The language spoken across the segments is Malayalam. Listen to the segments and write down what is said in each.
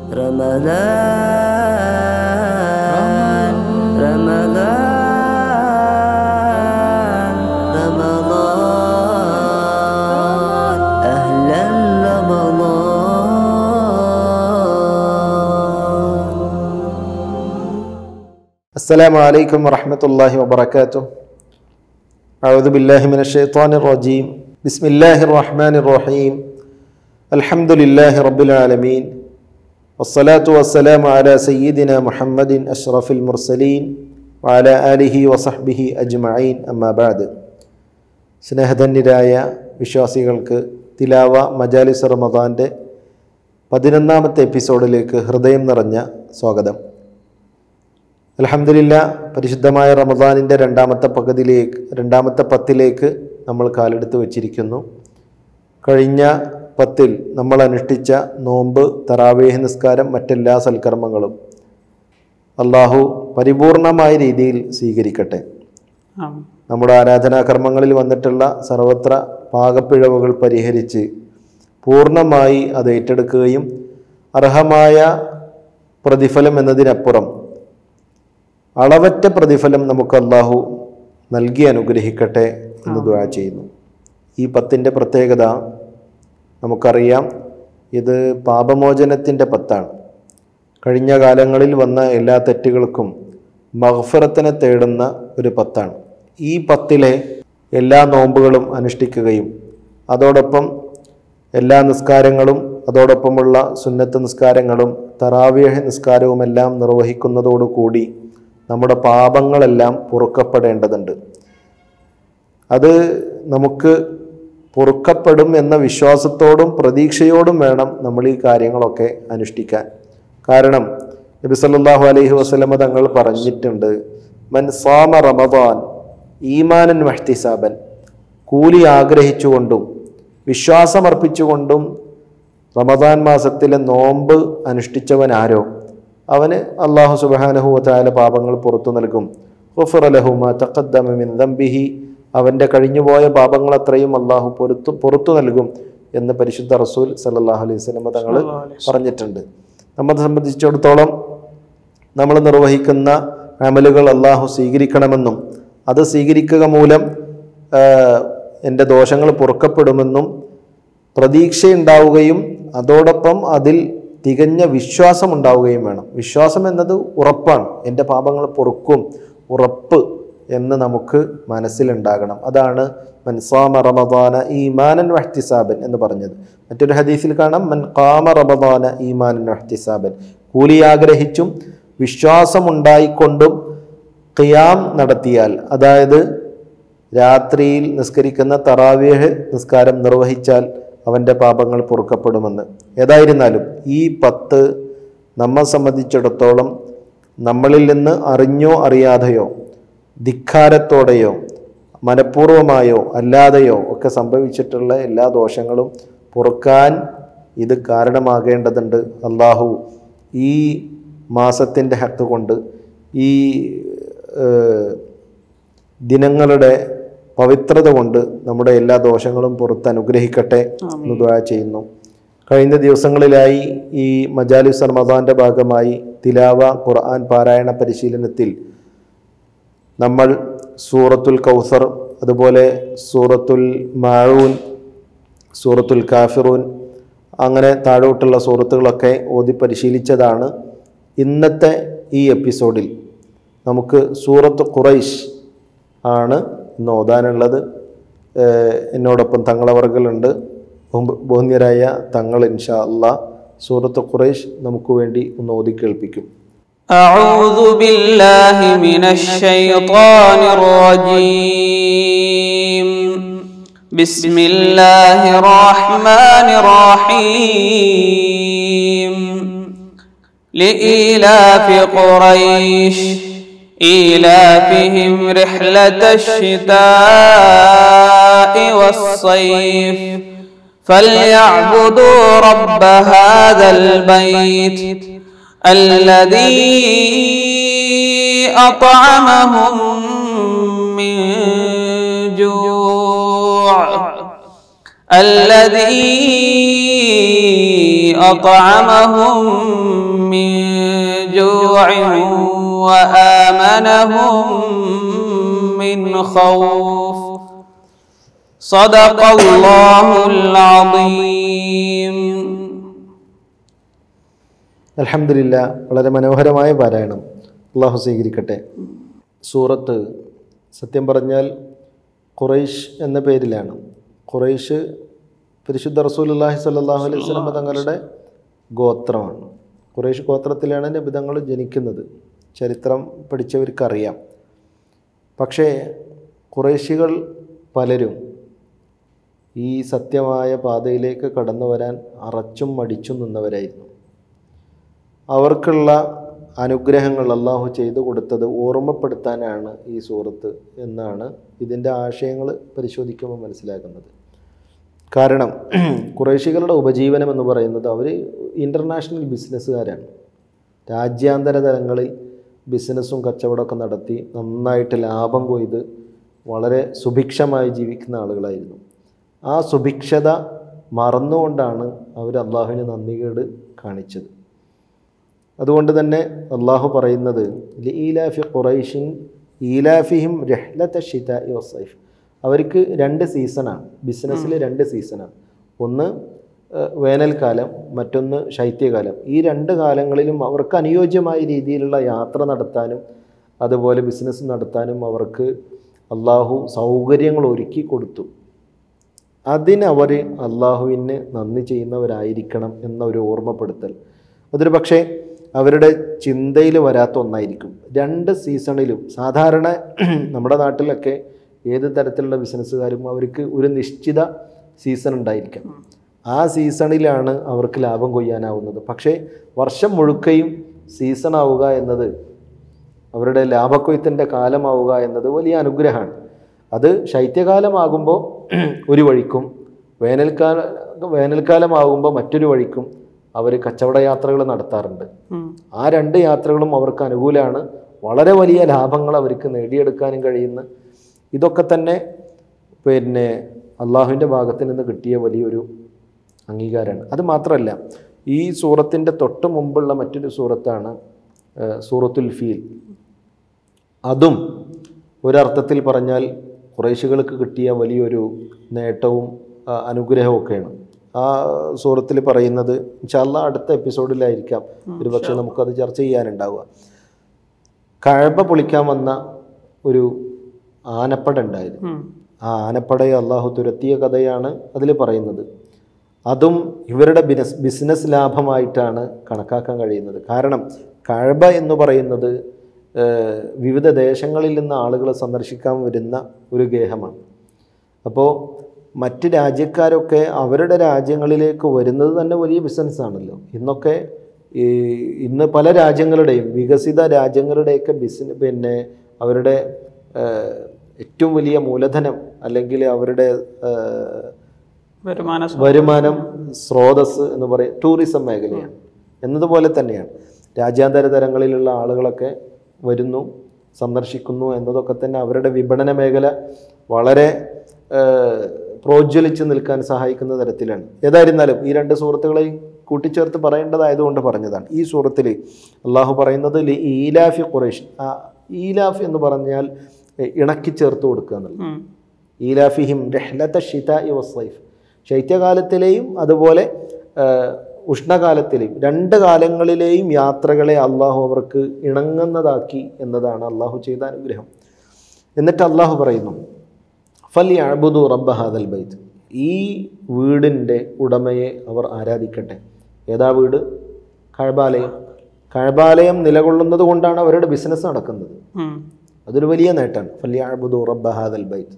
رمضان رمضان رمضان أهلا رمضان السلام عليكم ورحمة الله وبركاته أعوذ بالله من الشيطان الرجيم بسم الله الرحمن الرحيم الحمد لله رب العالمين والصلاة والسلام على سيدنا محمد أشرف المرسلين وعلى آله وصحبه أجمعين أما بعد സ്നേഹധന്യരായ വിശ്വാസികൾക്ക് തിലാവ മജാലിസ് റമദാൻ്റെ പതിനൊന്നാമത്തെ എപ്പിസോഡിലേക്ക് ഹൃദയം നിറഞ്ഞ സ്വാഗതം അലഹമില്ല പരിശുദ്ധമായ റമദാനിൻ്റെ രണ്ടാമത്തെ പകുതിയിലേക്ക് രണ്ടാമത്തെ പത്തിലേക്ക് നമ്മൾ കാലെടുത്ത് വച്ചിരിക്കുന്നു കഴിഞ്ഞ പത്തിൽ നമ്മൾ അനുഷ്ഠിച്ച നോമ്പ് തറാവേഹ് നിസ്കാരം മറ്റെല്ലാ സൽക്കർമ്മങ്ങളും അള്ളാഹു പരിപൂർണമായ രീതിയിൽ സ്വീകരിക്കട്ടെ നമ്മുടെ ആരാധനാകർമ്മങ്ങളിൽ വന്നിട്ടുള്ള സർവത്ര പാകപ്പിഴവുകൾ പരിഹരിച്ച് പൂർണ്ണമായി അത് ഏറ്റെടുക്കുകയും അർഹമായ പ്രതിഫലം എന്നതിനപ്പുറം അളവറ്റ പ്രതിഫലം നമുക്ക് അള്ളാഹു നൽകി അനുഗ്രഹിക്കട്ടെ എന്ന് ദുആ ചെയ്യുന്നു ഈ പത്തിൻ്റെ പ്രത്യേകത നമുക്കറിയാം ഇത് പാപമോചനത്തിൻ്റെ പത്താണ് കഴിഞ്ഞ കാലങ്ങളിൽ വന്ന എല്ലാ തെറ്റുകൾക്കും മഹഫറത്തിനെ തേടുന്ന ഒരു പത്താണ് ഈ പത്തിലെ എല്ലാ നോമ്പുകളും അനുഷ്ഠിക്കുകയും അതോടൊപ്പം എല്ലാ നിസ്കാരങ്ങളും അതോടൊപ്പമുള്ള സുന്നത്ത് നിസ്കാരങ്ങളും തറാവിയഹ് നിസ്കാരവുമെല്ലാം നിർവഹിക്കുന്നതോടുകൂടി നമ്മുടെ പാപങ്ങളെല്ലാം പൊറുക്കപ്പെടേണ്ടതുണ്ട് അത് നമുക്ക് പൊറുക്കപ്പെടും എന്ന വിശ്വാസത്തോടും പ്രതീക്ഷയോടും വേണം നമ്മൾ ഈ കാര്യങ്ങളൊക്കെ അനുഷ്ഠിക്കാൻ കാരണം നബി സല്ലല്ലാഹു അലൈഹി വസല്ലമ തങ്ങൾ പറഞ്ഞിട്ടുണ്ട് മൻ സാമ റമദാൻ ഈമാനൻ വഹ്തിസാബൻ കൂലി ആഗ്രഹിച്ചുകൊണ്ടും വിശ്വാസമർപ്പിച്ചുകൊണ്ടും റമദാൻ മാസത്തിലെ നോമ്പ് അനുഷ്ഠിച്ചവൻ ആരോ അവന് അള്ളാഹു സുബാനഹു വതാല പാപങ്ങൾ പുറത്തു നൽകും ഹുഫറലഹുമ തഖദ്ദമ മിൻ ദംബിഹി അവൻ്റെ കഴിഞ്ഞുപോയ പാപങ്ങൾ അത്രയും അള്ളാഹു പൊറത്തു പുറത്തു നൽകും എന്ന് പരിശുദ്ധ റസൂൽ സല്ലല്ലാഹു അലൈഹി വസല്ലമ തങ്ങൾ പറഞ്ഞിട്ടുണ്ട് നമ്മെ സംബന്ധിച്ചിടത്തോളം നമ്മൾ നിർവഹിക്കുന്ന അമലുകൾ അള്ളാഹു സ്വീകരിക്കണമെന്നും അത് സ്വീകരിക്കുക മൂലം ആഹ്, എൻ്റെ ദോഷങ്ങൾ പൊറുക്കപ്പെടുമെന്നും പ്രതീക്ഷയുണ്ടാവുകയും അതോടൊപ്പം അതിൽ തികഞ്ഞ വിശ്വാസം ഉണ്ടാവുകയും വേണം വിശ്വാസം എന്നത് ഉറപ്പാണ് എൻ്റെ പാപങ്ങൾ പൊറുക്കും ഉറപ്പ് എന്ന് നമുക്ക് മനസ്സിലുണ്ടാകണം അതാണ് മൻസാമ റമദാന ഈമാനൻ വഹ്തിസാബൻ എന്ന് പറഞ്ഞത് മറ്റൊരു ഹദീസിൽ കാണാം മൻ കാമ റമദാന ഈമാനൻ വഹ്തിസാബൻ കൂലി ആഗ്രഹിച്ചും വിശ്വാസമുണ്ടായിക്കൊണ്ടും ഖിയാം നടത്തിയാൽ അതായത് രാത്രിയിൽ നിസ്കരിക്കുന്ന തറാവേഹ് നിസ്കാരം നിർവഹിച്ചാൽ അവൻ്റെ പാപങ്ങൾ പൊറുക്കപ്പെടുമെന്ന് ഏതായിരുന്നാലും ഈ പത്ത് നമ്മെ സംബന്ധിച്ചിടത്തോളം നമ്മളിൽ നിന്ന് അറിഞ്ഞോ അറിയാതെയോ ധിക്കാരത്തോടെയോ മനഃപൂർവമായോ അല്ലാതെയോ ഒക്കെ സംഭവിച്ചിട്ടുള്ള എല്ലാ ദോഷങ്ങളും പൊറുക്കാൻ ഇത് കാരണമാകേണ്ടതുണ്ട് അള്ളാഹു ഈ മാസത്തിൻ്റെ ഹക്ക് കൊണ്ട് ഈ ഏഹ്, ദിനങ്ങളുടെ പവിത്രത കൊണ്ട് നമ്മുടെ എല്ലാ ദോഷങ്ങളും പുറത്ത് അനുഗ്രഹിക്കട്ടെ എന്ന് ദുആ ചെയ്യുന്നു കഴിഞ്ഞ ദിവസങ്ങളിലായി ഈ മജാലിസ് റമദാന്റെ ഭാഗമായി തിലാവ ഖുർആൻ പാരായണ പരിശീലനത്തിൽ നമ്മൾ സൂറത്തുൽ കൗസർ അതുപോലെ സൂറത്തുൽ മാഴൂൻ സൂറത്തുൽ കാഫിറൂൻ അങ്ങനെ താഴോട്ടുള്ള സൂറത്തുകളൊക്കെ ഓതി പരിശീലിച്ചതാണ് ഇന്നത്തെ ഈ എപ്പിസോഡിൽ നമുക്ക് സൂറത്ത് ഖുറൈശ് ആണ് ഇന്ന് ഓതാനുള്ളത് ഏഹ് എന്നോടൊപ്പം തങ്ങളവർകളുണ്ട് ബഹു- ബഹുന്യരായ തങ്ങൾ ഇൻഷാ അള്ളാ സൂറത്ത് ഖുറൈശ് നമുക്ക് വേണ്ടി ഒന്ന് ഓതി കേൾപ്പിക്കും أعوذ بالله من الشيطان الرجيم بسم الله الرحمن الرحيم لإيلاف قريش إيلافهم رحلة الشتاء والصيف فليعبدوا رب هذا البيت الذي أطعمهم من جوع الذي أطعمهم آمنهم من خوف صدق الله العظيم അലഹമില്ല വളരെ മനോഹരമായ പാരായണം അള്ളാഹു സ്വീകരിക്കട്ടെ സൂറത്ത് സത്യം പറഞ്ഞാൽ ഖുറൈഷ് എന്ന പേരിലാണ് ഖുറൈഷ് പരിശുദ്ധ റസൂലുള്ളാഹി സ്വല്ലല്ലാഹു അലൈഹി വസല്ലം തങ്ങളുടെ ഗോത്രമാണ് ഖുറൈഷ് ഗോത്രത്തിലാണ് നബിതങ്ങൾ ജനിക്കുന്നത് ചരിത്രം പഠിച്ചവർക്കറിയാം പക്ഷേ ഖുറൈശികൾ പലരും ഈ സത്യമായ പാതയിലേക്ക് കടന്നു വരാൻ അറച്ചും മടിച്ചും നിന്നവരായിരുന്നു അവർക്കുള്ള അനുഗ്രഹങ്ങൾ അള്ളാഹു ചെയ്തു കൊടുത്തത് ഓർമ്മപ്പെടുത്താനാണ് ഈ സൂറത്ത് എന്നാണ് ഇതിൻ്റെ ആശയങ്ങൾ പരിശോധിക്കുമ്പോൾ മനസ്സിലാക്കുന്നത് കാരണം കുറേശികളുടെ ഉപജീവനം എന്ന് പറയുന്നത് അവർ ഇൻ്റർനാഷണൽ ബിസിനസ്സുകാരാണ് രാജ്യാന്തര തലങ്ങളിൽ ബിസിനസ്സും കച്ചവടമൊക്കെ നടത്തി നന്നായിട്ട് ലാഭം കൊയ്ത് വളരെ സുഭിക്ഷമായി ജീവിക്കുന്ന ആളുകളായിരുന്നു ആ സുഭിക്ഷത മറന്നുകൊണ്ടാണ് അവർ അള്ളാഹുവിന് നന്ദികേട് കാണിച്ചത് അതുകൊണ്ട് തന്നെ അള്ളാഹു പറയുന്നത് ഈലാഫി ഖുറൈഷിൻ ഈലാഫിഹിം രഹ്ലത്ത ഷിത വസൈഫ് അവർക്ക് രണ്ട് സീസണാണ് ബിസിനസ്സിൽ രണ്ട് സീസണാണ് ഒന്ന് ഏഹ്, വേനൽക്കാലം മറ്റൊന്ന് ശൈത്യകാലം ഈ രണ്ട് കാലങ്ങളിലും അവർക്ക് അനുയോജ്യമായ രീതിയിലുള്ള യാത്ര നടത്താനും അതുപോലെ ബിസിനസ് നടത്താനും അവർക്ക് അള്ളാഹു സൗകര്യങ്ങൾ ഒരുക്കി കൊടുത്തു അതിനവർ അള്ളാഹുവിന് നന്ദി ചെയ്യുന്നവരായിരിക്കണം എന്ന ഒരു ഓർമ്മപ്പെടുത്തൽ അതൊരു പക്ഷേ അവരുടെ ചിന്തയിൽ വരാത്ത ഒന്നായിരിക്കും രണ്ട് സീസണിലും സാധാരണ നമ്മുടെ നാട്ടിലൊക്കെ ഏത് തരത്തിലുള്ള ബിസിനസ്സുകാരും അവർക്ക് ഒരു നിശ്ചിത സീസൺ ഉണ്ടായിരിക്കാം ആ സീസണിലാണ് അവർക്ക് ലാഭം കൊയ്യാനാവുന്നത് പക്ഷേ വർഷം മുഴുക്കയും സീസൺ ആവുക എന്നത് അവരുടെ ലാഭക്കൊയ്ത്തിൻ്റെ കാലമാവുക എന്നത് വലിയ അനുഗ്രഹമാണ് അത് ശൈത്യകാലമാകുമ്പോൾ ഒരു വഴിക്കും വേനൽക്കാല വേനൽക്കാലമാകുമ്പോൾ മറ്റൊരു വഴിക്കും അവർ കച്ചവട യാത്രകൾ നടത്താറുണ്ട് ആ രണ്ട് യാത്രകളും അവർക്ക് അനുകൂലമാണ് വളരെ വലിയ ലാഭങ്ങൾ അവർക്ക് നേടിയെടുക്കാനും കഴിയുന്ന ഇതൊക്കെ തന്നെ പിന്നെ അള്ളാഹുവിൻ്റെ ഭാഗത്ത് നിന്ന് കിട്ടിയ വലിയൊരു അംഗീകാരമാണ് അത് മാത്രമല്ല ഈ സൂറത്തിൻ്റെ തൊട്ട് മുമ്പുള്ള മറ്റൊരു സൂറത്താണ് ഏഹ്, സൂറത്തുൽ ഫീൽ അതും ഒരർത്ഥത്തിൽ പറഞ്ഞാൽ കുറേശികൾക്ക് കിട്ടിയ വലിയൊരു നേട്ടവും ആ, അനുഗ്രഹവും ഒക്കെയാണ് ആ സൂറത്തിൽ പറയുന്നത് ഇൻഷാല്ല അടുത്ത എപ്പിസോഡിലായിരിക്കാം ഒരു പക്ഷേ നമുക്കത് ചർച്ച ചെയ്യാനുണ്ടാവുക കഴബ പൊളിക്കാൻ വന്ന ഒരു ആനപ്പട ഉണ്ടായിരുന്നു ആ ആനപ്പടയെ അള്ളാഹു തുരത്തിയ കഥയാണ് അതിൽ പറയുന്നത് അതും ഇവരുടെ ബിനസ് ബിസിനസ് ലാഭമായിട്ടാണ് കണക്കാക്കാൻ കഴിയുന്നത് കാരണം കഴബ എന്ന് പറയുന്നത് ഏഹ്, വിവിധ ദേശങ്ങളിൽ നിന്ന് ആളുകൾ സന്ദർശിക്കാൻ വരുന്ന ഒരു ഗേഹമാണ് അപ്പോൾ മറ്റ് രാജ്യക്കാരൊക്കെ അവരുടെ രാജ്യങ്ങളിലേക്ക് വരുന്നത് തന്നെ വലിയ ബിസിനസ്സാണല്ലോ ഇന്നൊക്കെ ഈ ഇന്ന് പല രാജ്യങ്ങളുടെയും വികസിത രാജ്യങ്ങളുടെയൊക്കെ ബിസിന പിന്നെ അവരുടെ ഏഹ്, ഏറ്റവും വലിയ മൂലധനം അല്ലെങ്കിൽ അവരുടെ ഏഹ്, വരുമാന വരുമാനം സ്രോതസ് എന്ന് പറയും ടൂറിസം മേഖലയാണ് എന്നതുപോലെ തന്നെയാണ് രാജ്യാന്തര തലങ്ങളിലുള്ള ആളുകളൊക്കെ വരുന്നു സന്ദർശിക്കുന്നു എന്നതൊക്കെ തന്നെ അവരുടെ വിപണന മേഖല വളരെ ഏഹ്, പ്രോജ്വലിച്ച് നിൽക്കാൻ സഹായിക്കുന്ന തരത്തിലാണ് ഏതായിരുന്നാലും ഈ രണ്ട് സുഹൃത്തുക്കളെയും കൂട്ടിച്ചേർത്ത് പറയേണ്ടതായതുകൊണ്ട് പറഞ്ഞതാണ് ഈ സൂറത്തിൽ അള്ളാഹു പറയുന്നത് ലി ഈലാഫി ഖുറൈഷ് ആ ഈലാഫ് എന്ന് പറഞ്ഞാൽ എ, ഇണക്കി ചേർത്ത് കൊടുക്കുക എന്നുള്ളത് ഈലാഫിഹിം രഹ്ലത ഷിത വസൈഫ് ശൈത്യകാലത്തിലെയും അതുപോലെ ആ, ഉഷ്ണകാലത്തിലെയും രണ്ട് കാലങ്ങളിലെയും യാത്രകളെ അള്ളാഹു അവർക്ക് ഇണങ്ങുന്നതാക്കി എന്നതാണ് അള്ളാഹു ചെയ്ത അനുഗ്രഹം എന്നിട്ട് അള്ളാഹു പറയുന്നു ഫലി അബുദു റബ്ബ ഹാദൽ ബൈത്ത് ഈ വീടിൻ്റെ ഉടമയെ അവർ ആരാധിക്കട്ടെ ഏതാ വീട് കഴബാലയം കഴബാലയം നിലകൊള്ളുന്നത് കൊണ്ടാണ് അവരുടെ ബിസിനസ് നടക്കുന്നത് അതൊരു വലിയ നേട്ടമാണ് ഫല്യാബുദു റബ്ബ ഹാദൽ ബൈത്ത്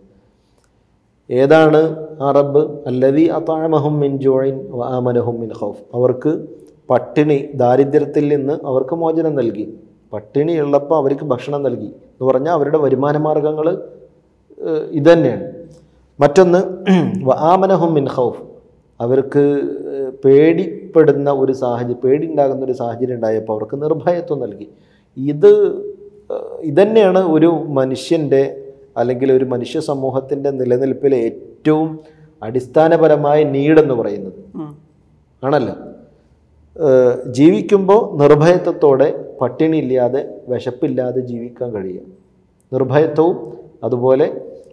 ഏതാണ് ആ റബ്ബ് അല്ലതി അതാമഹും മിൻ ജോയിൻ ആമനഹും മിൻ ഖൗഫ് അവർക്ക് പട്ടിണി ദാരിദ്ര്യത്തിൽ നിന്ന് അവർക്ക് മോചനം നൽകി പട്ടിണി ഉള്ളപ്പോൾ അവർക്ക് ഭക്ഷണം നൽകി എന്ന് പറഞ്ഞാൽ അവരുടെ വരുമാന മാർഗങ്ങൾ ഇതന്നെയാണ് മറ്റൊന്ന് ആമനഹും മിൻ ഖൗഫ് അവർക്ക് ഏഹ്, പേടിപ്പെടുന്ന ഒരു സാഹചര്യം പേടി ഉണ്ടാകുന്ന ഒരു സാഹചര്യം ഉണ്ടായപ്പോൾ അവർക്ക് നിർഭയത്വം നൽകി ഇത് ഏഹ്, ഇതന്നെയാണ് ഒരു മനുഷ്യൻ്റെ അല്ലെങ്കിൽ ഒരു മനുഷ്യ സമൂഹത്തിൻ്റെ നിലനിൽപ്പിലെ ഏറ്റവും അടിസ്ഥാനപരമായ നീടെന്ന് പറയുന്നത് ആണല്ലോ ഏഹ് ജീവിക്കുമ്പോൾ നിർഭയത്വത്തോടെ പട്ടിണി ഇല്ലാതെ വിശപ്പില്ലാതെ ജീവിക്കാൻ കഴിയുക നിർഭയത്വവും അതുപോലെ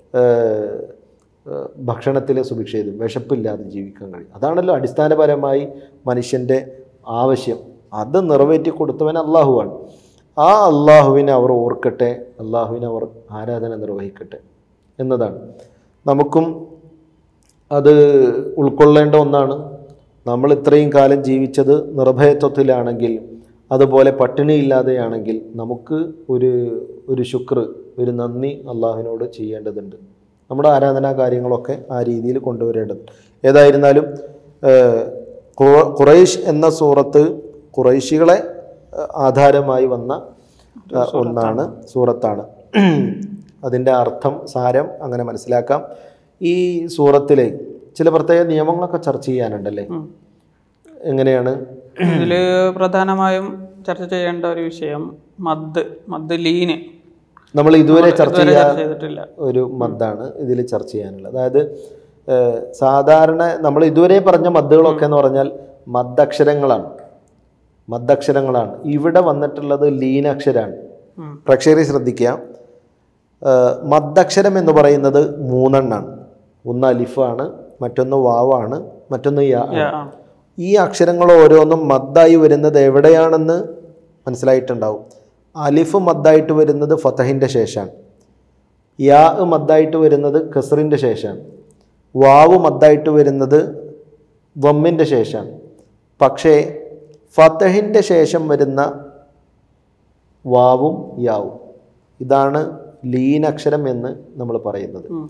ഭക്ഷണത്തിലെ സുഭിക്ഷയിലും വിശപ്പില്ലാതെ ജീവിക്കാൻ കഴിയും അതാണല്ലോ അടിസ്ഥാനപരമായി മനുഷ്യൻ്റെ ആവശ്യം അത് നിറവേറ്റി കൊടുത്തവൻ അള്ളാഹുവാണ് ആ അള്ളാഹുവിനെ അവർ ഓർക്കട്ടെ അള്ളാഹുവിനെ അവർ ആരാധന നിർവഹിക്കട്ടെ എന്നതാണ് നമുക്കും അത് ഉൾക്കൊള്ളേണ്ട ഒന്നാണ് നമ്മൾ ഇത്രയും കാലം ജീവിച്ചത് നിർഭയത്വത്തിലാണെങ്കിൽ അതുപോലെ പട്ടിണിയില്ലാതെയാണെങ്കിൽ നമുക്ക് ഒരു ഒരു ശുക്ർ ഒരു നന്ദി അള്ളാഹുവിനോട് ചെയ്യേണ്ടതുണ്ട് നമ്മുടെ ആരാധനാ കാര്യങ്ങളൊക്കെ ആ രീതിയിൽ കൊണ്ടുവരേണ്ടതുണ്ട് ഏതായിരുന്നാലും ഏഹ്, ഖുറ- ഖുറൈശ് എന്ന സൂറത്ത് ഖുറൈശികളെ ഏഹ്, ആധാരമായി വന്ന ഏഹ്, ഒന്നാണ് സൂറത്താണ് അതിൻ്റെ അർത്ഥം സാരം അങ്ങനെ മനസ്സിലാക്കാം ഈ സൂറത്തിലെ ചില പ്രത്യേക നിയമങ്ങളൊക്കെ ചർച്ച ചെയ്യാനുണ്ടല്ലേ എങ്ങനെയാണ് ഇതില് പ്രധാനമായും ചർച്ച ചെയ്യേണ്ട ഒരു വിഷയം മദ് മദ് ലീന് നമ്മൾ ഇതുവരെ ചർച്ച ഇതുവരെ ചെയ്യാൻ ചർച്ച ചെയ്തിട്ടില്ല ഒരു മദ്ദാണ് ഇതിൽ ചർച്ച ചെയ്യാനുള്ളത് അതായത് ഏഹ്, സാധാരണ നമ്മൾ ഇതുവരെ പറഞ്ഞ മദ്ദുകളൊക്കെ എന്ന് പറഞ്ഞാൽ മദ്ദക്ഷരങ്ങളാണ് മദ്ദക്ഷരങ്ങളാണ് ഇവിടെ വന്നിട്ടുള്ളത് ലീനക്ഷരാണ് ഉം. പ്രേക്ഷകരെ ശ്രദ്ധിക്കുക ഏഹ്, മദ്ദക്ഷരം എന്ന് പറയുന്നത് മൂന്നെണ്ണാണ് ഒന്ന് അലിഫാണ് മറ്റൊന്ന് വാവാണ് മറ്റൊന്ന് യാ ആണ്. യാ, ആ. ഈ അക്ഷരങ്ങൾ ഓരോന്നും മദ്ദായി വരുന്നത് എവിടെയാണെന്ന് മനസ്സിലായിട്ടുണ്ടാവും അലിഫ് മദ്ദായിട്ട് വരുന്നത് ഫതഹിൻ്റെ ശേഷമാണ് യാ മദ്ദായിട്ട് വരുന്നത് ഖസറിൻ്റെ ശേഷമാണ് വാവ് മദ്ദായിട്ട് വരുന്നത് വമ്മിൻ്റെ ശേഷമാണ് പക്ഷേ ഫതഹിൻ്റെ ശേഷം വരുന്ന വാവും യാവും ഇതാണ് ലീനക്ഷരം എന്ന് നമ്മൾ പറയുന്നത് ഉം.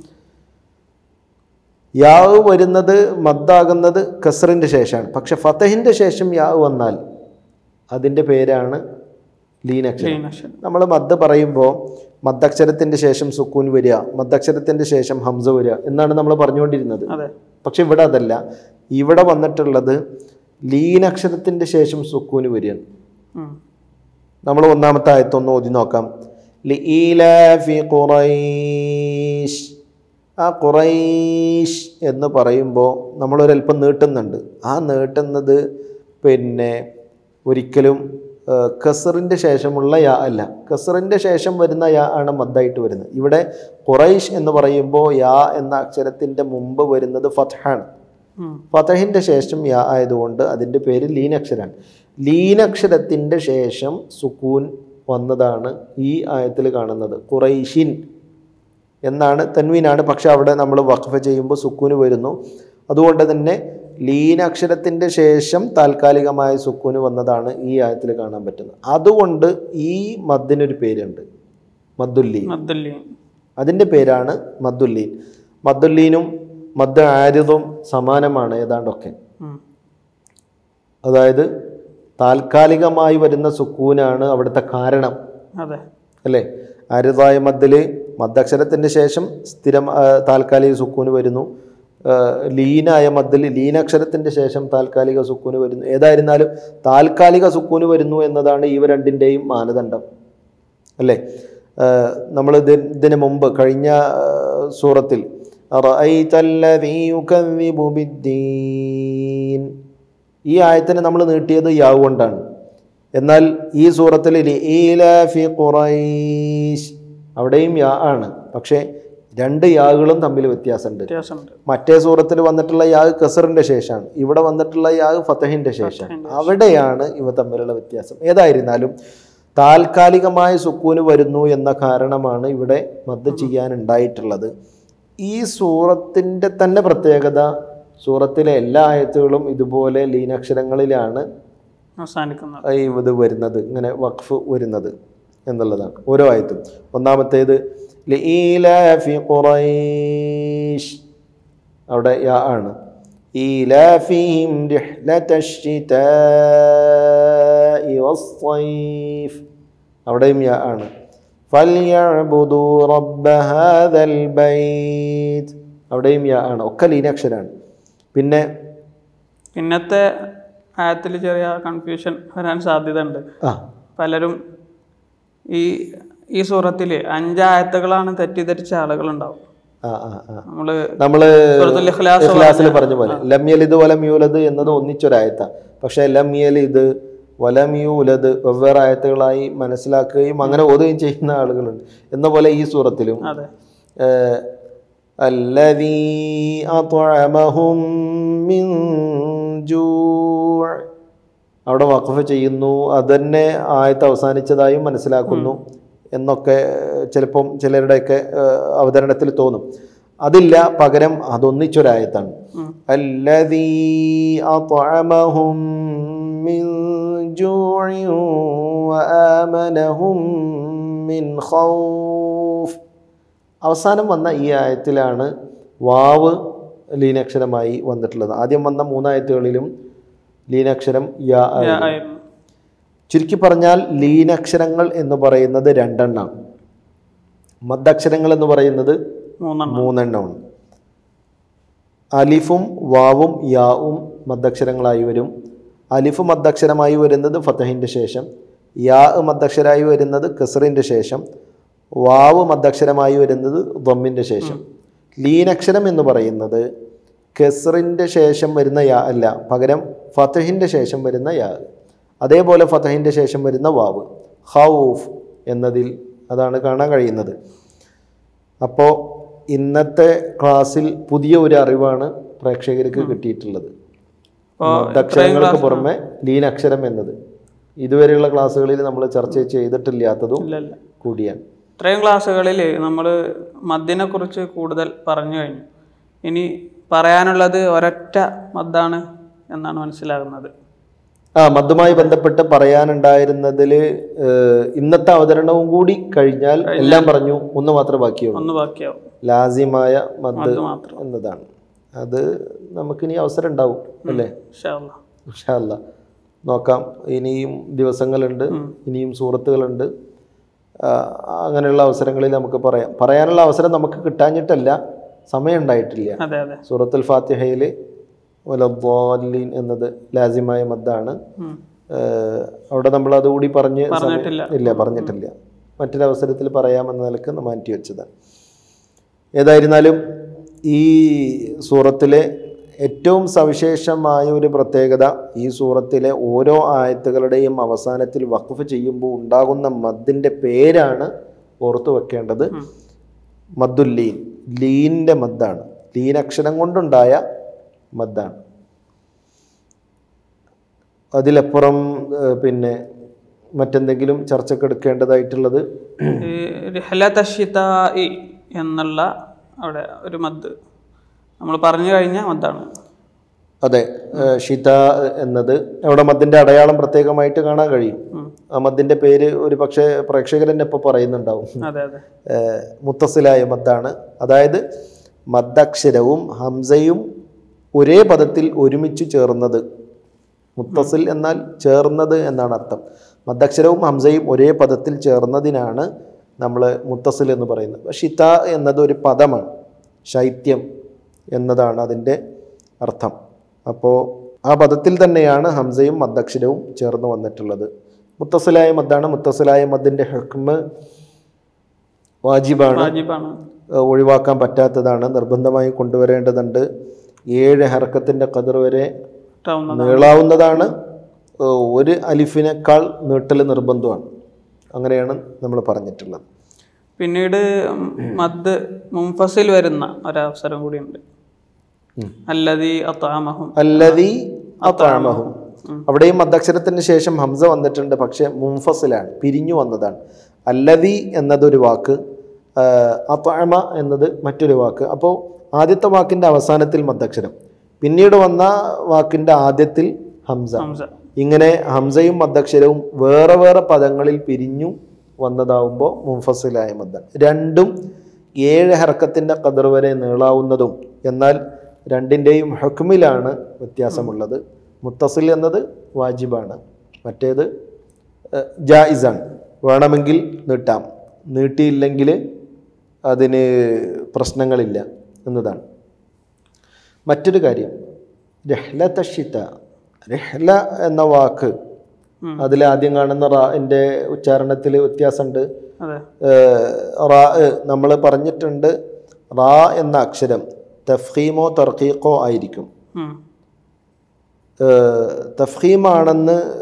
യാവ് വരുന്നത് മദ്ദാകുന്നത് കസറിൻ്റെ ശേഷമാണ് പക്ഷെ ഫതഹിൻ്റെ ശേഷം യാവ് വന്നാൽ അതിൻ്റെ പേരാണ് ലീനക്ഷരം ലീനക്ഷരം നമ്മൾ മദ് പറയുമ്പോൾ മദ്ദക്ഷരത്തിൻ്റെ ശേഷം സുക്കൂൻ വരിക മദ്ദക്ഷരത്തിൻ്റെ ശേഷം ഹംസ വരിക എന്നാണ് നമ്മൾ പറഞ്ഞുകൊണ്ടിരുന്നത് അതെ പക്ഷെ ഇവിടെ അതല്ല ഇവിടെ വന്നിട്ടുള്ളത് ലീനക്ഷരത്തിൻ്റെ ശേഷം സുക്കൂന് വരികയാണ് ഉം. നമ്മൾ ഒന്നാമത്തെ ആയത്തൊന്ന് ഓതി നോക്കാം ലിഈലാഫി ഖുറൈശ് ആ ഖുറൈശ് എന്ന് പറയുമ്പോൾ നമ്മളൊരല്പം നീട്ടുന്നുണ്ട് ആ നീട്ടുന്നത് പിന്നെ ഒരിക്കലും കസറിൻ്റെ ശേഷമുള്ള യാ അല്ല കസറിൻ്റെ ശേഷം വരുന്ന യാ ആണ് മദ്ദായിട്ട് വരുന്നത് ഇവിടെ ഖുറൈശ് എന്ന് പറയുമ്പോൾ യാ എന്ന അക്ഷരത്തിൻ്റെ മുമ്പ് വരുന്നത് ഫത്ഹാണ് ഉം. ഫതഹിൻ്റെ ശേഷം യാ ആയതുകൊണ്ട് അതിൻ്റെ പേര് ലീനക്ഷരാണ് ലീനക്ഷരത്തിൻ്റെ ശേഷം സുക്കൂൻ വന്നതാണ് ഈ ആയത്തിൽ കാണുന്നത് ഖുറൈഷിൻ എന്നാണ് തൻവീനാണ് പക്ഷെ അവിടെ നമ്മൾ വഖഫ് ചെയ്യുമ്പോൾ സുക്കൂന് വരുന്നു അതുകൊണ്ട് തന്നെ ലീനക്ഷരത്തിൻ്റെ ശേഷം താൽക്കാലികമായ സുക്കൂന് വന്നതാണ് ഈ ആയത്തിൽ കാണാൻ പറ്റുന്നത് അതുകൊണ്ട് ഈ മദ്ദിനൊരു പേരുണ്ട് മദ്ദുല്ലീൻ മദ് ലീൻ അതിൻ്റെ പേരാണ് മദ്ദുല്ലീൻ മദ്ദുല്ലീനും മദ് ആരിതും സമാനമാണ് ഏതാണ്ടൊക്കെ ഉം. അതായത് താൽക്കാലികമായി വരുന്ന സുക്കൂനാണ് അവിടുത്തെ കാരണം അതെ അല്ലേ ആരിതായ മദ്ദിൽ മദ്ദക്ഷരത്തിൻ്റെ ശേഷം സ്ഥിരം ആ, താൽക്കാലിക സുക്കൂന് വരുന്നു ആ, ലീനായ മദ്ദിൽ ലീനാക്ഷരത്തിൻ്റെ ശേഷം താൽക്കാലിക സുക്കൂന് വരുന്നു ഏതായിരുന്നാലും താൽക്കാലിക സുക്കൂന് വരുന്നു എന്നതാണ് ഇവ രണ്ടിൻ്റെയും മാനദണ്ഡം അല്ലേ നമ്മൾ ഇതിന് മുമ്പ് കഴിഞ്ഞ ആ, സൂറത്തിൽ അറഅയ്ത അല്ലദീ യുകദ്ദിബു ബിദ്ദീൻ ഈ ആയത്തിനെ നമ്മൾ നീട്ടിയത് യാവ് കൊണ്ടാണ് എന്നാൽ ഈ സൂറത്തിൽ ലീലാഫി ഖുറൈശ് അവിടെയും യാ ആണ് പക്ഷേ രണ്ട് യാകളും തമ്മിൽ വ്യത്യാസമുണ്ട് വ്യത്യാസമുണ്ട് മറ്റേ സൂറത്തിൽ വന്നിട്ടുള്ള യാഗ് കസറിന്റെ ശേഷമാണ് ഇവിടെ വന്നിട്ടുള്ള യാഗ് ഫതഹിന്റെ ശേഷമാണ് അവിടെയാണ് ഇവ തമ്മിലുള്ള വ്യത്യാസം ഏതായിരുന്നാലും താൽക്കാലികമായ സുക്കൂന് വരുന്നു എന്ന കാരണമാണ് ഇവിടെ മദ് ചെയ്യാൻ ഉണ്ടായിട്ടുള്ളത് ഈ സൂറത്തിൻ്റെ തന്നെ പ്രത്യേകത സൂറത്തിലെ എല്ലാ ആയത്തുകളും ഇതുപോലെ ലീനാക്ഷരങ്ങളിലാണ് അവസാനിക്കുന്നത് ഈ ഇത് വരുന്നത് ഇങ്ങനെ വഖഫ് വരുന്നത് എന്നുള്ളതാണ് ഓരോ ആയത്തും ഒന്നാമത്തേത് ലീലാഫി ഖുറൈശ് അവിടെ യാ ആണ് ഈലാഫിഹിം റിഹ്ലതശ്ശിതാഇ വസ്സൈഫ് അവിടെയും യാ ആണ് ഫൽയഅ്ബുദു റബ്ബ ഹാദൽ ബൈത്ത് അവിടെയും യാ ആണ് ഒക്കെ ലീനാക്ഷരാണ് പിന്നെ പിന്നത്തെ ആയത്തിൽ ചെറിയ കൺഫ്യൂഷൻ വരാൻ സാധ്യതയുണ്ട് ആ പലരും ഈ ഈ സൂറത്തിൽ അഞ്ചായത്തുകളാണ് തെറ്റിദ്ധരിച്ച ആളുകളുണ്ടാവും ആ ആ ആ നമ്മള് നമ്മള് സൂറത്തുൽ ഇഖ്ലാസ് ഇഖ്ലാസിൽ പറഞ്ഞ പോലെ ലം യലിദ് വലം യൂലദ് എന്നത് ഒന്നിച്ചൊരായത്ത പക്ഷേ ലം യലിദ് വലം യൂലത് വെവ്വേറെ ആയത്തുകളായി മനസ്സിലാക്കുകയും അങ്ങനെ ഓതുകയും ചെയ്യുന്ന ആളുകളുണ്ട് എന്ന പോലെ ഈ സൂറത്തിലും അതെ ഏഹ്, الذي أطعمهم من جوع അവിടെ വഖഫ് ചെയ്യുന്നു അതന്നെ ആയത്ത് അവസാനിച്ചതായും മനസ്സിലാക്കുന്നു എന്നൊക്കെ ചിലപ്പം ചിലരുടെയൊക്കെ ഏഹ്, അവതരണത്തിൽ തോന്നും അതില്ല പകരം അതൊന്നിച്ചൊരായത്താണ് الذي أطعمهم من جوع وآمنهم من خوف അവസാനം വന്ന ഈ ആയത്തിലാണ് വാവ് ലീനാക്ഷരമായി വന്നിട്ടുള്ളത് ആദ്യം വന്ന മൂന്നായത്തുകളിലും ലീനാക്ഷരം യാ ആയിരുന്നു. ആയിരുന്നു ചുരുക്കി പറഞ്ഞാൽ ലീനാക്ഷരങ്ങൾ എന്ന് പറയുന്നത് രണ്ടെണ്ണം മദ്ദക്ഷരങ്ങൾ എന്ന് പറയുന്നത് മൂന്നെണ്ണം മൂന്നെണ്ണമാണ് അലിഫും വാവും യാവും മദ്ദക്ഷരങ്ങളായി വരും അലിഫ് മദ്ദക്ഷരമായി വരുന്നത് ഫത്തഹിൻ്റെ ശേഷം യാ മദ്ദക്ഷരമായി വരുന്നത് കസറിൻ്റെ ശേഷം വാവ് മദ്ദക്ഷരമായി വരുന്നത് ദമ്മിൻ്റെ ശേഷം ലീനക്ഷരം എന്ന് പറയുന്നത് കസറിൻ്റെ ശേഷം വരുന്ന യാ അല്ല പകരം ഫത്തഹിൻ്റെ ശേഷം വരുന്ന യാ അതേപോലെ ഫത്തഹിൻ്റെ ശേഷം വരുന്ന വാവ് ഹൗഫ് എന്നതിൽ അതാണ് കാണാൻ കഴിയുന്നത് അപ്പോൾ ഇന്നത്തെ ക്ലാസ്സിൽ പുതിയ ഒരു അറിവാണ് പ്രേക്ഷകർക്ക് കിട്ടിയിട്ടുള്ളത് അപ്പോൾ അക്ഷരങ്ങൾക്ക് പുറമെ ലീനക്ഷരം എന്നത് ഇതുവരെയുള്ള ക്ലാസ്സുകളിൽ നമ്മൾ ചർച്ച ചെയ്തിട്ടില്ലാത്തതും ഇല്ല ഇല്ല കൂടിയാണ് ഇത്രയും ക്ലാസ്സുകളിൽ നമ്മൾ മദ്ദിനെ കുറിച്ച് കൂടുതൽ പറഞ്ഞു കഴിഞ്ഞു ഇനി പറയാനുള്ളത് ഒരൊറ്റ മദ്ദാണ് എന്നാണ് മനസ്സിലാകുന്നത് ആ മദ്ദുമായി ബന്ധപ്പെട്ട് പറയാനുണ്ടായിരുന്നതിൽ ഇന്നത്തെ അവതരണവും കൂടി കഴിഞ്ഞാൽ എല്ലാം പറഞ്ഞു ഒന്ന് മാത്രമേ ബാക്കിയുള്ളൂ ഒന്ന് ബാക്കിയാവും ലാസിമായ മദ് അത് മാത്രം എന്നതാണ് അത് നമുക്കിനി അവസരം ഉണ്ടാവും അല്ലേ ഇൻഷാ അല്ലാ. ഇൻഷാല്ല നോക്കാം ഇനിയും ദിവസങ്ങളുണ്ട് ഇനിയും സുഹൃത്തുക്കളുണ്ട് ആ, അങ്ങനെയുള്ള അവസരങ്ങളിൽ നമുക്ക് പറയാം പറയാനുള്ള അവസരം നമുക്ക് കിട്ടാഞ്ഞിട്ടല്ല സമയം ഉണ്ടായിട്ടില്ല അതെ അതെ സൂറത്തുൽ ഫാത്തിഹയിൽ വലദ്ദാലീൻ എന്നത് ലാസിമായ മദ്ദാണ് ഉം. ഏഹ് അവിടെ നമ്മൾ അതുകൂടി പറഞ്ഞ് സമയം- പറഞ്ഞിട്ടില്ല. ഇല്ല പറഞ്ഞിട്ടില്ല മറ്റൊരവസരത്തിൽ പറയാമെന്ന നിലക്ക് മാറ്റി വെച്ചതാണ് ഏതായിരുന്നാലും ഈ സൂറത്തിലെ ഏറ്റവും സവിശേഷമായ ഒരു പ്രത്യേകത ഈ സൂറത്തിലെ ഓരോ ആയത്തുകളുടെയും അവസാനത്തിൽ വഖഫ് ചെയ്യുമ്പോൾ ഉണ്ടാകുന്ന മദ്ദിൻ്റെ പേരാണ് ഓർത്തു വെക്കേണ്ടത് മദ്ദുല്ലീൻ ലീൻ്റെ മദ്ദാണ് ലീൻ അക്ഷരം കൊണ്ടുണ്ടായ മദ്ദാണ് അതിലപ്പുറം ഏഹ്, പിന്നെ മറ്റെന്തെങ്കിലും ചർച്ചക്കെടുക്കേണ്ടതായിട്ടുള്ളത് ഈ റിഹലത ശിതാഇ എന്നുള്ള അവിടെ ഒരു മദ് നമ്മൾ പറഞ്ഞു കഴിഞ്ഞ മദ്ദാണ് അതെ ഏഹ്, ഷിത എന്നത് അവിടെ മദ്ദിൻ്റെ അടയാളം പ്രത്യേകമായിട്ട് കാണാൻ കഴിയും ഉം. ആ മദ്ദിൻ്റെ പേര് ഒരു പക്ഷേ പ്രേക്ഷകർ തന്നെ ഇപ്പോൾ പറയുന്നുണ്ടാവും അതെ അതെ ഏഹ്, മുത്തസിലായ മദ്ദാണ് അതായത് മദ്ദക്ഷരവും ഹംസയും ഒരേ പദത്തിൽ ഒരുമിച്ച് ചേർന്നത് മുത്തസിൽ എന്നാൽ ചേർന്നത് എന്നാണ് അർത്ഥം മദ്ദക്ഷരവും ഹംസയും ഒരേ പദത്തിൽ ചേർന്നതിനാണ് നമ്മൾ മുത്തസിൽ എന്ന് പറയുന്നത് ഷിത എന്നത് ഒരു പദമാണ് ശൈത്യം എന്നതാണ് അതിൻ്റെ അർത്ഥം അപ്പോൾ ആ പദത്തിൽ തന്നെയാണ് ഹംസയും മദ്ദക്ഷരവും ചേർന്ന് വന്നിട്ടുള്ളത് മുത്തസിലായ മദ്ദാണ് മുത്തസിലായ മദ്ദിൻ്റെ ഹക്മ് വാജിബാണ് വാജിബാണ് ഏഹ് ഒഴിവാക്കാൻ പറ്റാത്തതാണ് നിർബന്ധമായി കൊണ്ടുവരേണ്ടതുണ്ട് ഏഴ് ഹർക്കത്തിൻ്റെ കതിർ വരെ ഇട്ടാവുന്നത് നീളാവുന്നതാണ് ഏഹ് ഒരു അലിഫിനേക്കാൾ നീട്ടൽ നിർബന്ധമാണ് അങ്ങനെയാണ് നമ്മൾ പറഞ്ഞിട്ടുള്ളത് പിന്നീട് മദ് മുംഫസിൽ വരുന്ന ഒരവസരം കൂടിയുണ്ട് അല്ലതി അത്താമഹും അല്ലതി അത്താമഹും അവിടെയും മദ്ദക്ഷരത്തിന് ശേഷം ഹംസ വന്നിട്ടുണ്ട് പക്ഷേ മുംഫസിലാണ് പിരിഞ്ഞു വന്നതാണ് അല്ലതി എന്നതൊരു വാക്ക് അത്താമ എന്നത് മറ്റൊരു വാക്ക് അപ്പോൾ ആദ്യത്തെ വാക്കിൻ്റെ അവസാനത്തിൽ മദ്ദക്ഷരം പിന്നീട് വന്ന വാക്കിൻ്റെ ആദ്യത്തിൽ ഹംസ ഹംസ ഇങ്ങനെ ഹംസയും മദ്ദക്ഷരവും വേറെ വേറെ പദങ്ങളിൽ പിരിഞ്ഞു വന്നതാവുമ്പോൾ മുംഫസിലായ മദ്ദ രണ്ടും ഏഴ് ഹർക്കത്തിൻ്റെ കതിർ വരെ നീളാവുന്നതും എന്നാൽ രണ്ടിൻ്റെയും ഹുക്മിലാണ് വ്യത്യാസമുള്ളത് മുത്തസിൽ എന്നത് വാജിബാണ് മറ്റേത് ഏഹ്, ജായിസാണ് വേണമെങ്കിൽ നീട്ടാം നീട്ടിയില്ലെങ്കിൽ അതിന് പ്രശ്നങ്ങളില്ല എന്നതാണ് മറ്റൊരു കാര്യം രഹ്ല തഷിത്ത രഹ്ല എന്ന വാക്ക് ഉം. അതിൽ ആദ്യം കാണുന്ന റാൻ്റെ ഉച്ചാരണത്തിൽ വ്യത്യാസമുണ്ട് അതെ റാ നമ്മൾ പറഞ്ഞിട്ടുണ്ട് റാ എന്ന അക്ഷരം തഫ്ഹീമോ തർക്കീഖോ ആയിരിക്കും ഉം. ഏഹ്, തഫ്ഹീമാണെന്ന്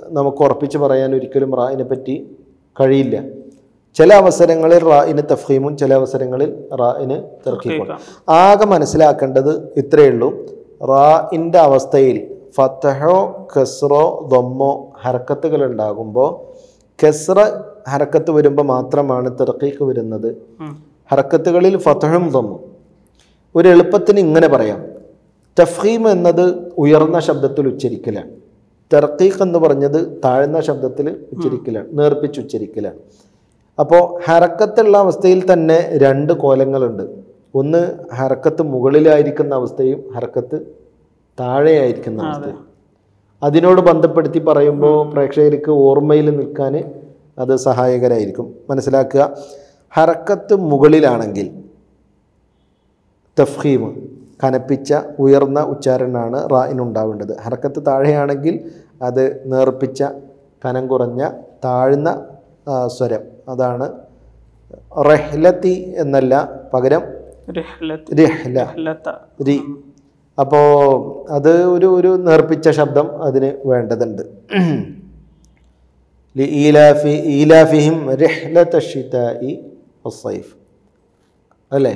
നമുക്ക് ഉറപ്പിച്ച് പറയാൻ ഒരിക്കലും റായിനെ പറ്റി കഴിയില്ല ചില അവസരങ്ങളിൽ റായിന് തഫീമും ചില അവസരങ്ങളിൽ റായിന് തെർക്കീമും ആകെ മനസ്സിലാക്കേണ്ടത് ഇത്രയേ ഉള്ളൂ റായിൻ്റെ അവസ്ഥയിൽ ഫത്തഹോ ഖസ്റോ ദൊമ്മോ ഹരക്കത്തുകൾ ഉണ്ടാകുമ്പോൾ ഖസ്റ ഹരക്കത്ത് വരുമ്പോൾ മാത്രമാണ് തെർക്കീക്ക് വരുന്നത് ഉം. ഹരക്കത്തുകളിൽ ഫത്തഹും ദമ്മും ഒരു എളുപ്പത്തിന് ഇങ്ങനെ പറയാം തഫീം എന്നത് ഉയർന്ന ശബ്ദത്തിൽ ഉച്ചരിക്കലാണ് തെർക്കീഖ് എന്ന് പറഞ്ഞത് താഴ്ന്ന ശബ്ദത്തിൽ ഉച്ചരിക്കലാണ് നേർപ്പിച്ച് ഉച്ചരിക്കലാണ് അപ്പോൾ ഹരക്കത്തുള്ള അവസ്ഥയിൽ തന്നെ രണ്ട് കോലങ്ങളുണ്ട് ഒന്ന് ഹരക്കത്ത് മുകളിലായിരിക്കുന്ന അവസ്ഥയും ഹരക്കത്ത് താഴെയായിരിക്കുന്ന അവസ്ഥയും അതിനോട് ബന്ധപ്പെടുത്തി പറയുമ്പോൾ പ്രേക്ഷകർക്ക് ഓർമ്മയിൽ നിൽക്കാൻ അത് സഹായകരായിരിക്കും മനസ്സിലാക്കുക ഹരക്കത്ത് മുകളിലാണെങ്കിൽ തഫ്ഹീം കനപ്പിച്ച ഉയർന്ന ഉച്ചാരണമാണ് റായിനുണ്ടാവേണ്ടത് ഹറക്കത്ത് താഴെയാണെങ്കിൽ അത് നേർപ്പിച്ച കനം കുറഞ്ഞ താഴ്ന്ന ആ, സ്വരം അതാണ് റഹ്ലത്തി എന്നല്ല പകരം റിഹ്ലത്ത് രഹ്ല റിഹ്ലത്ത. രി അപ്പോൾ അത് ഒരു ഒരു നേർപ്പിച്ച ശബ്ദം അതിന് വേണ്ടതുണ്ട് ലീലാഫി ഈലാഫിഹിം രഹ്ലത്ത ഷിതായി വസ്സൈഫ് അല്ലേ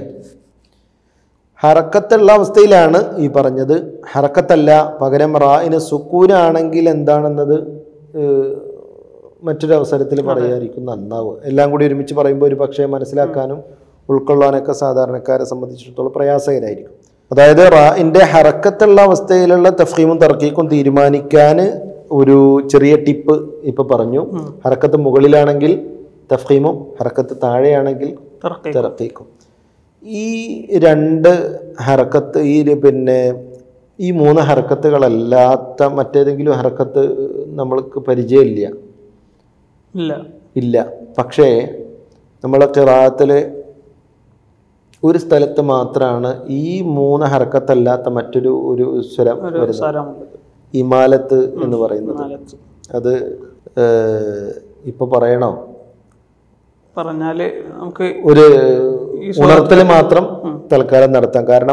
ഹറക്കത്തുള്ള അവസ്ഥയിലാണ് ഈ പറഞ്ഞത് ഹറക്കത്തല്ല പകരം റായിന് സുക്കൂനാണെങ്കിൽ എന്താണെന്നത് ഏഹ്, മറ്റൊരു അവസരത്തിൽ പറയാതിരിക്കും നന്നാവും എല്ലാം കൂടി ഒരുമിച്ച് പറയുമ്പോൾ ഒരു പക്ഷേ മനസ്സിലാക്കാനും ഉൾക്കൊള്ളാനൊക്കെ സാധാരണക്കാരെ സംബന്ധിച്ചിടത്തോളം പ്രയാസകരായിരിക്കും അതായത് റായിൻ്റെ ഹറക്കത്തുള്ള അവസ്ഥയിലുള്ള തഫീമും തർക്കീക്കും തീരുമാനിക്കാൻ ഒരു ചെറിയ ടിപ്പ് ഇപ്പൊ പറഞ്ഞു ഹറക്കത്ത് മുകളിലാണെങ്കിൽ തഫീമും ഹറക്കത്ത് താഴെയാണെങ്കിൽ തർക്കീഖ്. തിറക്കിക്കും ഈ രണ്ട് ഹറക്കത്ത് ഈ ഒരു പിന്നെ ഈ മൂന്ന് ഹറക്കത്തുകളല്ലാത്ത മറ്റേതെങ്കിലും ഹറക്കത്ത് നമ്മൾക്ക് പരിചയമില്ല ഇല്ല ഇല്ല പക്ഷേ നമ്മളെ കിറാത്തിൽ ഒരു സ്ഥലത്ത് മാത്രമാണ് ഈ മൂന്ന് ഹറക്കത്തല്ലാത്ത മറ്റൊരു ഒരു സ്വരം ഒരു വരുന്നത് സ്വരമുണ്ട് ഇമാലത്ത് എന്ന് പറയുന്നത് നാലത്ത്. അത് ഏഹ്, ഇപ്പൊ പറയണോ പറഞ്ഞാല് നമുക്ക് ഒരു ഉണർത്തൽ മാത്രം തൽക്കാലം നടത്താം കാരണം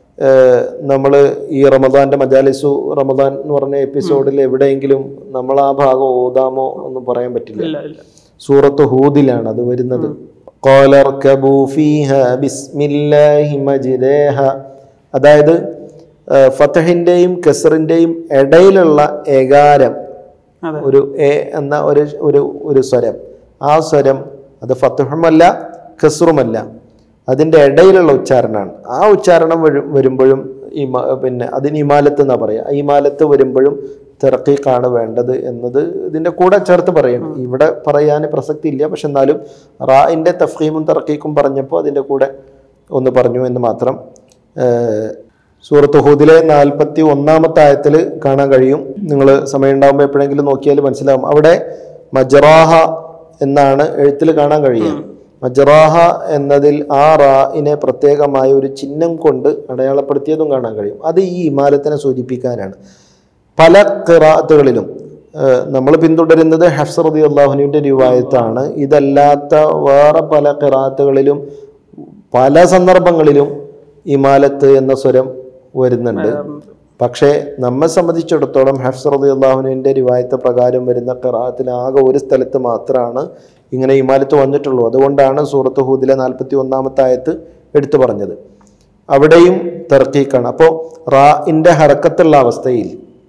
നമ്മൾ ഈ റമദാന്റെ മജാലിസു റമദാൻ എന്ന് പറഞ്ഞ എപ്പിസോഡിൽ എവിടെയെങ്കിലും നമ്മൾ ആ ഭാഗം ഓതാമോ ഒന്നും പറയാൻ പറ്റില്ല ഇല്ല ഇല്ല സൂറത്ത് ഹൂദിലാണ് അത് വരുന്നത് قال اركبوا فيها بسم الله مجريها അതായത് ആ, ഫതഹിന്റെയും കസറിന്റെയും ഇടയിലുള്ള ഏകാരം അതെ ഒരു എ എന്ന ഒരു ഒരു ഒരു സ്വരം ആ സ്വരം അത് ഫത്തുഹുമല്ല ഖസ്റുമല്ല അതിൻ്റെ ഇടയിലുള്ള ഉച്ചാരണമാണ് ആ ഉച്ചാരണം വരും വരുമ്പോഴും ഈ പിന്നെ അതിന് ഇമാലത്ത് എന്നാ പറയുക ഇമാലത്ത് വരുമ്പോഴും തെറക്കീക്കാണ് വേണ്ടത് എന്നത് ഇതിൻ്റെ കൂടെ ചേർത്ത് പറയണം ഇവിടെ പറയാൻ പ്രസക്തി ഇല്ല പക്ഷെ എന്നാലും റായിൻ്റെ തഫീമും തറക്കീക്കും പറഞ്ഞപ്പോൾ അതിൻ്റെ കൂടെ ഒന്ന് പറഞ്ഞു എന്ന് മാത്രം ഏഹ് സൂറത്ത് ഹൂദിലെ നാൽപ്പത്തി ഒന്നാമത്തെ ആയത്തിൽ കാണാൻ കഴിയും നിങ്ങൾ സമയം ഉണ്ടാകുമ്പോൾ എപ്പോഴെങ്കിലും നോക്കിയാൽ മനസ്സിലാവും അവിടെ മജറാഹ എന്നാണ് എഴുത്തിൽ കാണാൻ കഴിയുക മജറാഹ എന്നതിൽ ആ റായിനെ പ്രത്യേകമായ ഒരു ചിഹ്നം കൊണ്ട് അടയാളപ്പെടുത്തിയതും കാണാൻ കഴിയും അത് ഈ ഇമാലത്തിനെ സൂചിപ്പിക്കാനാണ് പല കിറാത്തുകളിലും നമ്മൾ പിന്തുടരുന്നത് ഹഫ്സ് റതി അള്ളാഹുനുവിൻ്റെ രൂപായത്താണ് ഇതല്ലാത്ത വേറെ പല കിറാത്തുകളിലും പല സന്ദർഭങ്ങളിലും ഇമാലത്ത് എന്ന സ്വരം വരുന്നുണ്ട് പക്ഷേ നമ്മെ സംബന്ധിച്ചിടത്തോളം ഹഫ്സ് റതി അള്ളാഹുനുവിൻ്റെ രൂപായത്തെ പ്രകാരം വരുന്ന ഖിറാത്തിൽ ആകെ ഒരു സ്ഥലത്ത് മാത്രമാണ് ഇങ്ങനെ ഇമാലത്ത് വന്നിട്ടുള്ളൂ അതുകൊണ്ടാണ് സൂറത്ത് ഹൂദിലെ നാൽപ്പത്തി ഒന്നാമത്തെ ആയത്ത് എടുത്തു പറഞ്ഞത് അവിടെയും തർക്കീക്കാണ് അപ്പോൾ റാഇൻ്റെ ഹറക്കത്തുള്ള അവസ്ഥയിൽ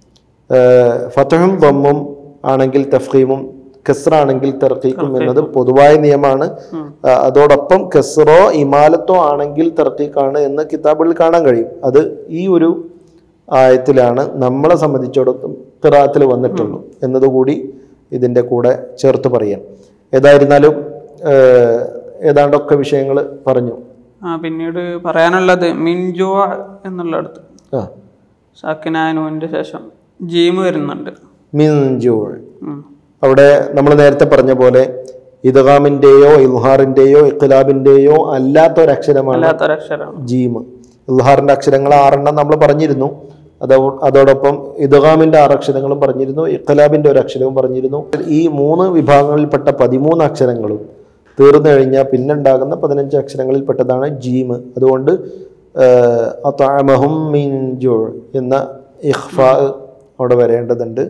ഏഹ്, ഫതഹും ബമ്മും ആണെങ്കിൽ തഫീമും കസ്റാണെങ്കിൽ തർക്കീക്കും എന്നത് പൊതുവായ നിയമമാണ് ആ, അതോടൊപ്പം കസ്റോ ഇമാലത്തോ ആണെങ്കിൽ തർക്കീക്കാണ് എന്ന് കിതാബുകളിൽ കാണാൻ കഴിയും അത് ഈ ഒരു ആയത്തിലാണ് നമ്മളെ സംബന്ധിച്ചിടത്തോളം ഖിറാത്തിൽ വന്നിട്ടുള്ളൂ എന്നതുകൂടി ഇതിൻ്റെ കൂടെ ചേർത്ത് പറയാം ഏതായിരുന്നാലും ഏഹ്, ഏതാണ്ടൊക്കെ വിഷയങ്ങൾ പറഞ്ഞു ആ പിന്നീട് പറയാനുള്ളത് മിൻജോ എന്നുള്ളടത്ത് ആ സാക്കിനാനുവിൻ്റെ ശേഷം ജീമ് വരുന്നുണ്ട് മിൻജൂൾ ഉം. അവിടെ നമ്മൾ നേരത്തെ പറഞ്ഞ പോലെ ഇദ്ഗാമിൻ്റെയോ ഇൽഹാറിൻ്റെയോ ഇഖ്ലാബിൻ്റെയോ അല്ലാത്ത ഒരു അക്ഷരമാണ് അല്ലാത്തൊരക്ഷരമാണ് ജീം ഇൽഹാറിൻ്റെ അക്ഷരങ്ങൾ ആറെണ്ണം നമ്മൾ പറഞ്ഞിരുന്നു അതോ അതോടൊപ്പം ഇദ്ഗാമിൻ്റെ ആറ് അക്ഷരങ്ങളും പറഞ്ഞിരുന്നു ഇഖ്ലാബിൻ്റെ ഒരു അക്ഷരവും പറഞ്ഞിരുന്നു ഈ മൂന്ന് വിഭാഗങ്ങളിൽപ്പെട്ട പതിമൂന്ന് അക്ഷരങ്ങളും തീർന്നു കഴിഞ്ഞാൽ പിന്നുണ്ടാകുന്ന പതിനഞ്ച് അക്ഷരങ്ങളിൽ പെട്ടതാണ് ജീം അതുകൊണ്ട് അതാമഹും മിൻ ജുൾ എന്ന ഇഖ്ഫാ അവിടെ വരേണ്ടതുണ്ട്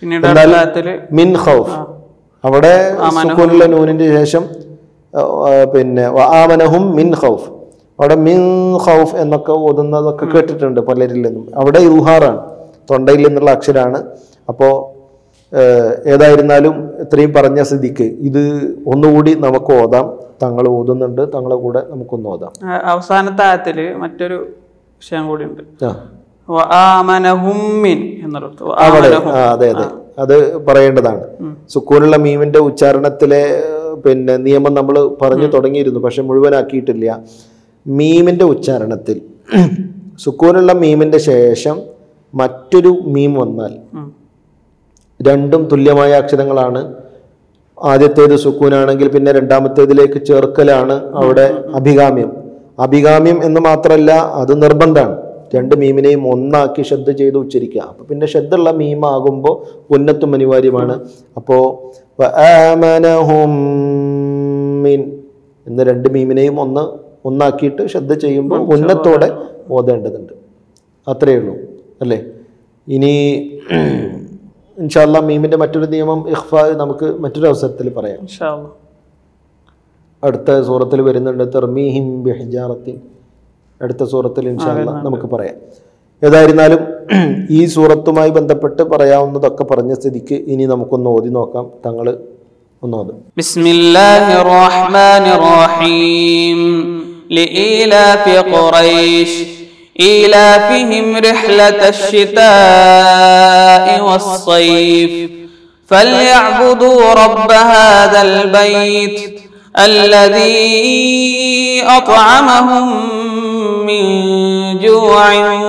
പിന്നീട് എന്നാൽ അടുത്ത ആയത്തില് മിൻ ഖൗഫ് അവിടെ സുക്കൂനുള്ള നൂനിന്റെ ശേഷം ആ, ആ, പിന്നെ ആമനഹും മിൻ ഖൗഫ് അവിടെ മിൻ ഖൗഫ് എന്നൊക്കെ ഓതുന്നതൊക്കെ കേട്ടിട്ടുണ്ട് പലരിൽ നിന്നും അവിടെ ഇൽഹാറാണ് തൊണ്ടയിൽ നിന്നുള്ള അക്ഷരാണ് അപ്പോൾ ഏതായിരുന്നാലും ഇത്രയും പറഞ്ഞ സ്ഥിതിക്ക് ഇത് ഒന്നുകൂടി നമുക്ക് ഓതാം തങ്ങൾ ഓതുന്നുണ്ട് തങ്ങളെ കൂടെ നമുക്കൊന്ന് ഓതാം ആ, അവസാനത്തെ ആയത്തില് മറ്റൊരു വിഷയം കൂടി ഉണ്ട് ആ ആമനഹുമ്മിൻ എന്നുള്ളത് അവിടെ ആ അതെ അതെ അത് പറയേണ്ടതാണ് സുക്കൂനുള്ള മീമിന്റെ ഉച്ചാരണത്തിലെ ഏഹ്, പിന്നെ നിയമം നമ്മൾ പറഞ്ഞു തുടങ്ങിയിരുന്നു പക്ഷെ മുഴുവനാക്കിയിട്ടില്ല മീമിന്റെ ഉച്ചാരണത്തിൽ സുക്കൂനുള്ള മീമിന്റെ ശേഷം മറ്റൊരു മീം വന്നാൽ രണ്ടും തുല്യമായ അക്ഷരങ്ങളാണ് ആദ്യത്തേത് സുക്കൂനാണെങ്കിൽ പിന്നെ രണ്ടാമത്തേതിലേക്ക് ചേർക്കലാണ് അവിടെ അഭികാമ്യം അഭികാമ്യം എന്ന് മാത്രമല്ല അത് നിർബന്ധമാണ് രണ്ട് മീമിനെയും ഒന്നാക്കി ശ്രദ്ധ ചെയ്ത് ഉച്ചരിക്കുക അപ്പൊ പിന്നെ ശ്രദ്ധയുള്ള മീമാകുമ്പോൾ ഉന്നത്തും അനിവാര്യമാണ് അപ്പോ വആമനഹും മിൻ എന്ന് രണ്ട് മീമിനെയും ഒന്ന് ഒന്നാക്കിയിട്ട് ശ്രദ്ധ ചെയ്യുമ്പോൾ ഉന്നത്തോടെ ഓതേണ്ടതുണ്ട് അത്രയേ ഉള്ളൂ അല്ലേ ഇനി ഇൻഷാല്ല മീമിന്റെ മറ്റൊരു നിയമം ഇഖ്ഫ നമുക്ക് മറ്റൊരു അവസരത്തിൽ പറയാം ഇൻഷാ അല്ലാ. അടുത്ത സൂറത്തിൽ വരുന്നുണ്ട് തെർമീഹിം ബിഹിജാറത്തിൻ അടുത്ത സൂറത്തിൽ ഇൻഷാല്ല നമുക്ക് പറയാം ഏതായിരുന്നാലും ഈ സൂറത്തുമായി ബന്ധപ്പെട്ട് പറയാവുന്നതൊക്കെ പറഞ്ഞ സ്ഥിതിക്ക് ഇനി നമുക്കൊന്ന് ഓതി നോക്കാം തങ്ങൾ ഒന്ന് ഓതും بسم الله الرحمن الرحيم لإيلاف قريش إيلافهم رحلة الشتاء والصيف فليعبدوا رب هذا البيت الذي أطعمهم من جوع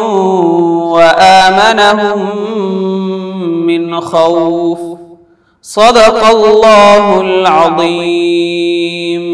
وآمنهم من خوف صدق الله العظيم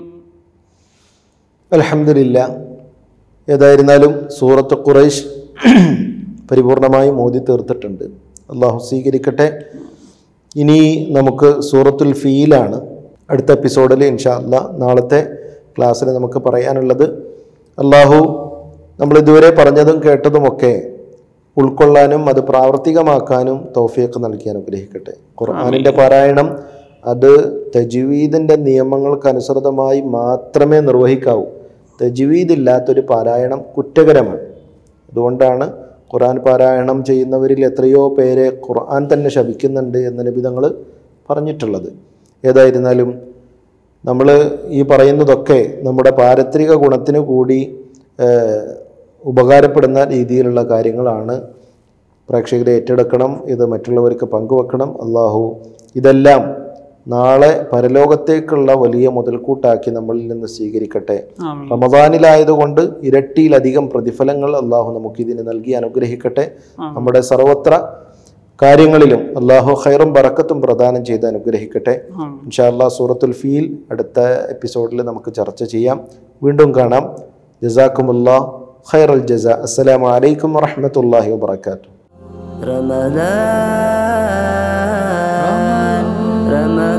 അലഹമില്ല ഏതായിരുന്നാലും സൂറത്ത് ഖുറൈഷ് പരിപൂർണമായും ഓതി തീർത്തിട്ടുണ്ട് അള്ളാഹു സ്വീകരിക്കട്ടെ ഇനി നമുക്ക് സൂറത്തുൽ ഫീലാണ് അടുത്ത എപ്പിസോഡിൽ ഇൻഷാ അല്ലാ നാളത്തെ ക്ലാസ്സിൽ നമുക്ക് പറയാനുള്ളത് അള്ളാഹു നമ്മൾ ഇതുവരെ പറഞ്ഞതും കേട്ടതുമൊക്കെ ഉൾക്കൊള്ളാനും അത് പ്രാവർത്തികമാക്കാനും തൗഫീഖ് നൽകി അനുഗ്രഹിക്കട്ടെ ഖുർആാനിൻ്റെ പാരായണം അത് തജ്വീദിൻ്റെ നിയമങ്ങൾക്കനുസൃതമായി മാത്രമേ നിർവഹിക്കാവൂ തജ്വീദ് ഇല്ലാത്തൊരു പാരായണം കുറ്റകരമാണ് അതുകൊണ്ടാണ് ഖുർആൻ പാരായണം ചെയ്യുന്നവരിൽ എത്രയോ പേരെ ഖുർആൻ തന്നെ ശപിക്കുന്നുണ്ട് എന്ന് നബി തങ്ങൾ പറഞ്ഞിട്ടുള്ളത് ഏതായിരുന്നാലും നമ്മൾ ഈ പറയുന്നതൊക്കെ നമ്മുടെ പാരത്രിക ഗുണത്തിന് കൂടി ഏഹ്, ഉപകാരപ്പെടുന്ന രീതിയിലുള്ള കാര്യങ്ങളാണ് പ്രേക്ഷകരെ ഏറ്റെടുക്കണം ഇത് മറ്റുള്ളവർക്ക് പങ്കുവെക്കണം അള്ളാഹു ഇതെല്ലാം നാളെ പരലോകത്തേക്കുള്ള വലിയ മുതൽക്കൂട്ടാക്കി നമ്മളിൽ നിന്ന് സ്വീകരിക്കട്ടെ ആമീൻ. റമദാനിലായതുകൊണ്ട് ഇരട്ടിയിലധികം പ്രതിഫലങ്ങൾ അള്ളാഹു നമുക്ക് ഇതിന് നൽകി അനുഗ്രഹിക്കട്ടെ നമ്മുടെ സർവത്ര കാര്യങ്ങളിലും അള്ളാഹു ഖൈറും ബറക്കത്തും പ്രദാനം ചെയ്ത് അനുഗ്രഹിക്കട്ടെ ആമീൻ. ഇൻഷാല്ലാ സൂറത്തുൽ ഫീൽ അടുത്ത എപ്പിസോഡിൽ നമുക്ക് ചർച്ച ചെയ്യാം വീണ്ടും കാണാം ജസാക്കുമുല്ലാ ഖൈറൽ ജസ അസ്സലാമു അലൈക്കും വറഹ്മത്തുള്ളാഹി വബറകാതുഹു رمضان رمضان